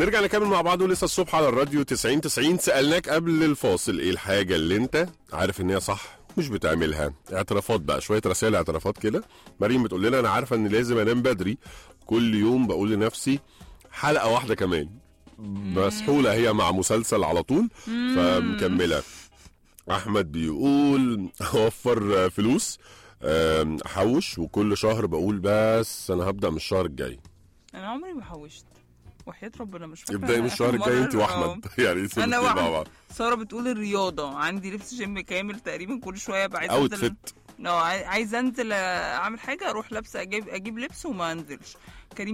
نرجع نكمل مع بعض ولسه الصبح على الراديو 90 90 سالناك قبل الفاصل ايه الحاجه اللي انت عارف ان هي صح مش بتعملها اعترافات بقى شويه رسائل اعترافات كده مريم بتقول لنا انا عارفه ان لازم انام بدري كل يوم بقول لنفسي حلقه واحده كمان مسحوله هي مع مسلسل على طول فمكمله احمد بيقول اوفر فلوس أم، احوش وكل شهر بقول بس انا هبدا من الشهر الجاي انا عمري ما حوشت وحياة ربنا مش فاكره ابداي من آخر الشهر الجاي مرة- انت آه. واحمد يعني انتوا انا الاتنين مع واحمد بعض ساره بتقول الرياضه عندي لبس جيم كامل تقريبا كل شويه بقى عايزه اوت انزل فيت اه عاي- عايزه انزل اعمل حاجه اروح لابسه اجيب اجيب لبس وما انزلش كريم